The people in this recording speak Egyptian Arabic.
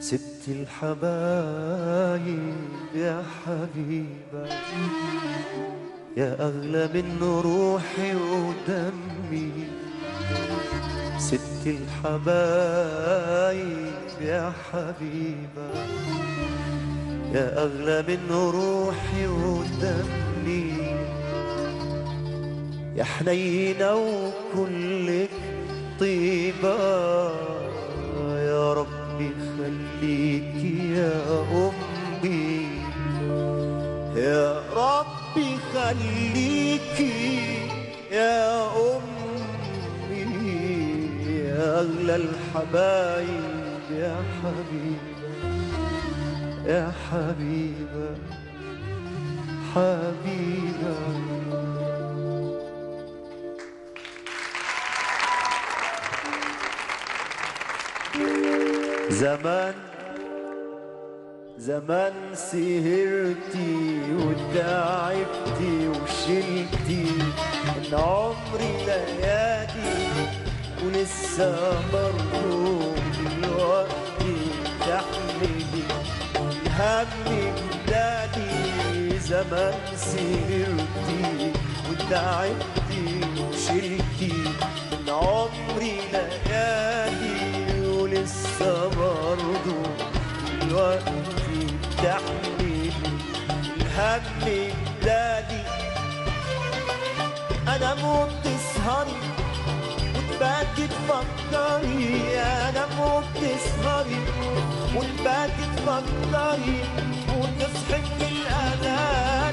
ست الحبايب يا حبيبة يا أغلى من روحي ودمي ست الحبايب يا حبيبة يا أغلى من روحي ودمي يا حنينة وكلك طيبة يا ربي خليك يا أمي يا ربي خليك يا أمي يا أغلى الحبايب يا حبيبة يا حبيبة حبيبة زمان زمان سهرتي وتعبتي وشلتي من عمري ليالي ولسه برضه دلوقتي تحملي الهم بلادي زمان سهرتي وتعبتي وشلتي من عمري ليالي ولسه برضه دلوقتي بتحمل الهم بلادي انا موت تسهري وتباتي تفكري انا موت تسهري وتباتي تفكري وتصحي من الانام